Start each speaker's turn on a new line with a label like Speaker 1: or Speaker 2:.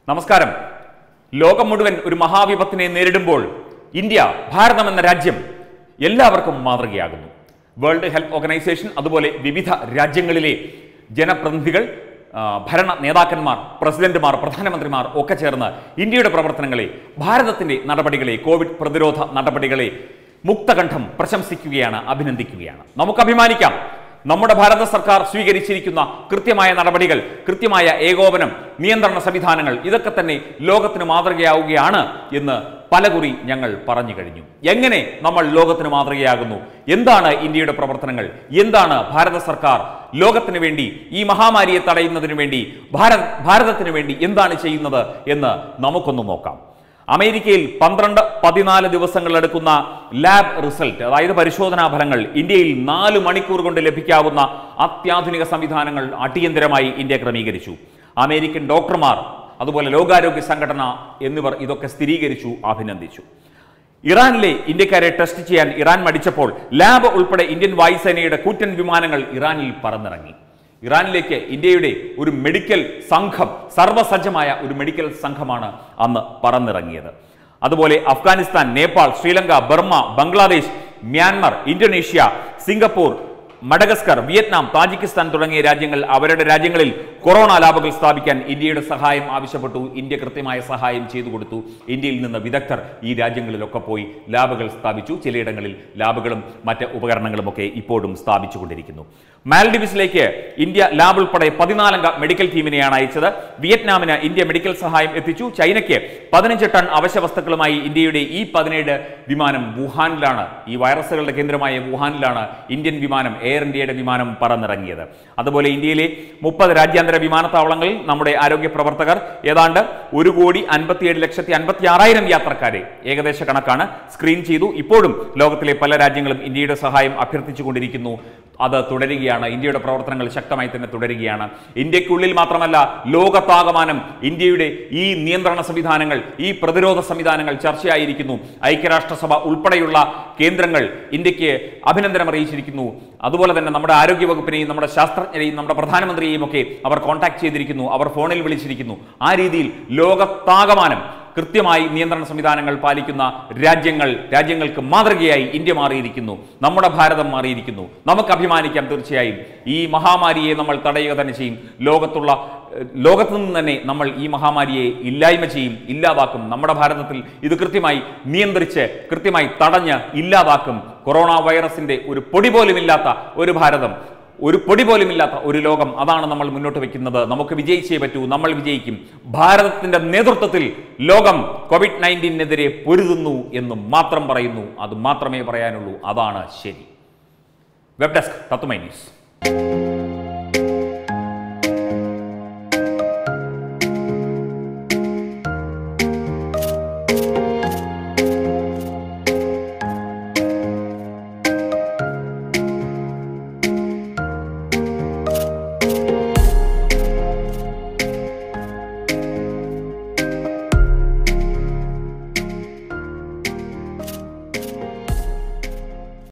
Speaker 1: നമസ്കാരം ലോകം മുഴുവൻ ഒരു മഹാവിപത്തിനെ നേരിടുമ്പോൾ ഇന്ത്യ ഭാരതം എന്ന രാജ്യം എല്ലാവർക്കും മാതൃകയാകുന്നു വേൾഡ് ഹെൽത്ത് ഓർഗനൈസേഷൻ അതുപോലെ വിവിധ രാജ്യങ്ങളിലെ ജനപ്രതിനിധികൾ ആ, ഭരണ നേതാക്കന്മാർ പ്രസിഡന്റുമാർ പ്രധാനമന്ത്രിമാർ ഒക്കെ ചേർന്ന് ഇന്ത്യയുടെ പ്രവർത്തനങ്ങളെ ഭാരതത്തിന്റെ നടപടികളെ കോവിഡ് പ്രതിരോധ നടപടികളെ മുക്തകണ്ഠം പ്രശംസിക്കുകയാണ് അഭിനന്ദിക്കുകയാണ് നമുക്ക് അഭിമാനിക്കാം നമ്മുടെ ഭാരത സർക്കാർ സ്വീകരിച്ചിരിക്കുന്ന കൃത്യമായ നടപടികൾ കൃത്യമായ ഏകോപനം നിയന്ത്രണ സംവിധാനങ്ങൾ ഇതൊക്കെ തന്നെ ലോകത്തിന് മാതൃകയാവുകയാണ് എന്ന് പലകുറി ഞങ്ങൾ പറഞ്ഞു കഴിഞ്ഞു എങ്ങനെ നമ്മൾ ലോകത്തിന് മാതൃകയാകുന്നു എന്താണ് ഇന്ത്യയുടെ പ്രവർത്തനങ്ങൾ എന്താണ് ഭാരത സർക്കാർ ലോകത്തിന് വേണ്ടി ഈ മഹാമാരിയെ തടയുന്നതിന് വേണ്ടി ഭാരത് ഭാരതത്തിന് വേണ്ടി എന്താണ് ചെയ്യുന്നത് എന്ന് നമുക്കൊന്ന് നോക്കാം അമേരിക്കയിൽ പന്ത്രണ്ട് പതിനാല് ദിവസങ്ങൾ എടുക്കുന്ന ലാബ് റിസൾട്ട് അതായത് പരിശോധനാ ഫലങ്ങൾ ഇന്ത്യയിൽ നാല് മണിക്കൂർ കൊണ്ട് ലഭിക്കാവുന്ന അത്യാധുനിക സംവിധാനങ്ങൾ അടിയന്തരമായി ഇന്ത്യ ക്രമീകരിച്ചു അമേരിക്കൻ ഡോക്ടർമാർ അതുപോലെ ലോകാരോഗ്യ സംഘടന എന്നിവർ ഇതൊക്കെ സ്ഥിരീകരിച്ചു അഭിനന്ദിച്ചു ഇറാനിലെ ഇന്ത്യക്കാരെ ടെസ്റ്റ് ചെയ്യാൻ ഇറാൻ മടിച്ചപ്പോൾ ലാബ് ഉൾപ്പെടെ ഇന്ത്യൻ വായുസേനയുടെ കൂറ്റൻ വിമാനങ്ങൾ ഇറാനിൽ പറന്നിറങ്ങി ഇറാനിലേക്ക് ഇന്ത്യയുടെ ഒരു മെഡിക്കൽ സംഘം സർവ്വസജ്ജമായ ഒരു മെഡിക്കൽ സംഘമാണ് അന്ന് പറന്നിറങ്ങിയത് അതുപോലെ Afghanistan Nepal Sri Lanka Burma Bangladesh Myanmar Indonesia Singapore Madagascar Vietnam Tajikistan തുടങ്ങിയ രാജ്യങ്ങൾ അവരുടെ രാജ്യങ്ങളിൽ കൊറോണ ലാബുകൾ സ്ഥാപിക്കാൻ ഇന്ത്യയുടെ സഹായം ആവശ്യപ്പെട്ടു ഇന്ത്യ കൃത്യമായ സഹായം ചെയ്തു കൊടുത്തു ഇന്ത്യയിൽ നിന്ന് വിദഗ്ധർ ഈ രാജ്യങ്ങളിലൊക്കെ പോയി ലാബുകൾ സ്ഥാപിച്ചു ചിലയിടങ്ങളിൽ ലാബുകളും മറ്റ് ഉപകരണങ്ങളും ഒക്കെ ഇപ്പോഴും സ്ഥാപിച്ചുകൊണ്ടിരിക്കുന്നു മാൽഡിവ്സിലേക്ക് ഇന്ത്യ ലാബ് ഉൾപ്പെടെ പതിനാലംഗ മെഡിക്കൽ ടീമിനെയാണ് അയച്ചത് വിയറ്റ്നാമിന് ഇന്ത്യ മെഡിക്കൽ സഹായം എത്തിച്ചു ചൈനയ്ക്ക് പതിനഞ്ച് ടൺ അവശ്യ വസ്തുക്കളുമായി ഇന്ത്യയുടെ ഈ പതിനേഴ് വിമാനം വുഹാനിലാണ് ഈ വൈറസുകളുടെ കേന്ദ്രമായ വുഹാനിലാണ് ഇന്ത്യൻ വിമാനം എയർ ഇന്ത്യയുടെ വിമാനം പറന്നിറങ്ങിയത് അതുപോലെ ഇന്ത്യയിലെ മുപ്പത് രാജ്യാന്തര വിമാനത്താവളങ്ങളിൽ നമ്മുടെ ആരോഗ്യ പ്രവർത്തകർ ഏതാണ്ട് ഒരു കോടി അൻപത്തിയേഴ് ലക്ഷത്തി അൻപത്തി ആറായിരം യാത്രക്കാരെ ഏകദേശ കണക്കാണ് സ്ക്രീൻ ചെയ്തു ഇപ്പോഴും ലോകത്തിലെ പല രാജ്യങ്ങളും ഇന്ത്യയുടെ സഹായം അഭ്യർത്ഥിച്ചുകൊണ്ടിരിക്കുന്നു അത് തുടരുകയാണ് ഇന്ത്യയുടെ പ്രവർത്തനങ്ങൾ ശക്തമായി തന്നെ തുടരുകയാണ് ഇന്ത്യക്കുള്ളിൽ മാത്രമല്ല ലോകത്താകമാനം ഇന്ത്യയുടെ ഈ നിയന്ത്രണ സംവിധാനങ്ങൾ ഈ പ്രതിരോധ സംവിധാനങ്ങൾ ചർച്ചയായിരിക്കുന്നു ഐക്യരാഷ്ട്രസഭ ഉൾപ്പെടെയുള്ള കേന്ദ്രങ്ങൾ ഇന്ത്യക്ക് അഭിനന്ദനം അറിയിച്ചിരിക്കുന്നു അതുപോലെ തന്നെ നമ്മുടെ ആരോഗ്യ വകുപ്പിനെയും നമ്മുടെ ശാസ്ത്രജ്ഞരെയും നമ്മുടെ പ്രധാനമന്ത്രിയെയും ഒക്കെ അവർ കോൺടാക്ട് ചെയ്തിരിക്കുന്നു അവർ ഫോണിൽ വിളിച്ചിരിക്കുന്നു ആ രീതിയിൽ ലോകത്താകമാനം കൃത്യമായി നിയന്ത്രണ സംവിധാനങ്ങൾ പാലിക്കുന്ന രാജ്യങ്ങൾ രാജ്യങ്ങൾക്ക് മാതൃകയായി ഇന്ത്യ മാറിയിരിക്കുന്നു നമ്മുടെ ഭാരതം മാറിയിരിക്കുന്നു നമുക്ക് അഭിമാനിക്കാം തീർച്ചയായും ഈ മഹാമാരിയെ നമ്മൾ തടയുക തന്നെ ചെയ്യും ലോകത്തുള്ള ഏഹ്, ലോകത്തു നിന്ന് തന്നെ നമ്മൾ ഈ മഹാമാരിയെ ഇല്ലായ്മ ചെയ്യും ഇല്ലാതാക്കും നമ്മുടെ ഭാരതത്തിൽ ഇത് കൃത്യമായി നിയന്ത്രിച്ച് കൃത്യമായി തടഞ്ഞ് ഇല്ലാതാക്കും കൊറോണ വൈറസിന്റെ ഒരു പൊടി പോലുമില്ലാത്ത ഒരു ഭാരതം ഒരു പൊടി പോലുമില്ലാത്ത ഒരു ലോകം അതാണ് നമ്മൾ മുന്നോട്ട് വെക്കുന്നത് നമുക്ക് വിജയിച്ചേ പറ്റൂ നമ്മൾ വിജയിക്കും ഭാരതത്തിന്റെ നേതൃത്വത്തിൽ ലോകം കോവിഡ് നയൻറ്റീനെതിരെ പൊരുതുന്നു എന്ന് മാത്രം പറയുന്നു അത് മാത്രമേ പറയാനുള്ളൂ അതാണ് ശരി വെബ് ഡെസ്ക് തത്തുമൈ ന്യൂസ്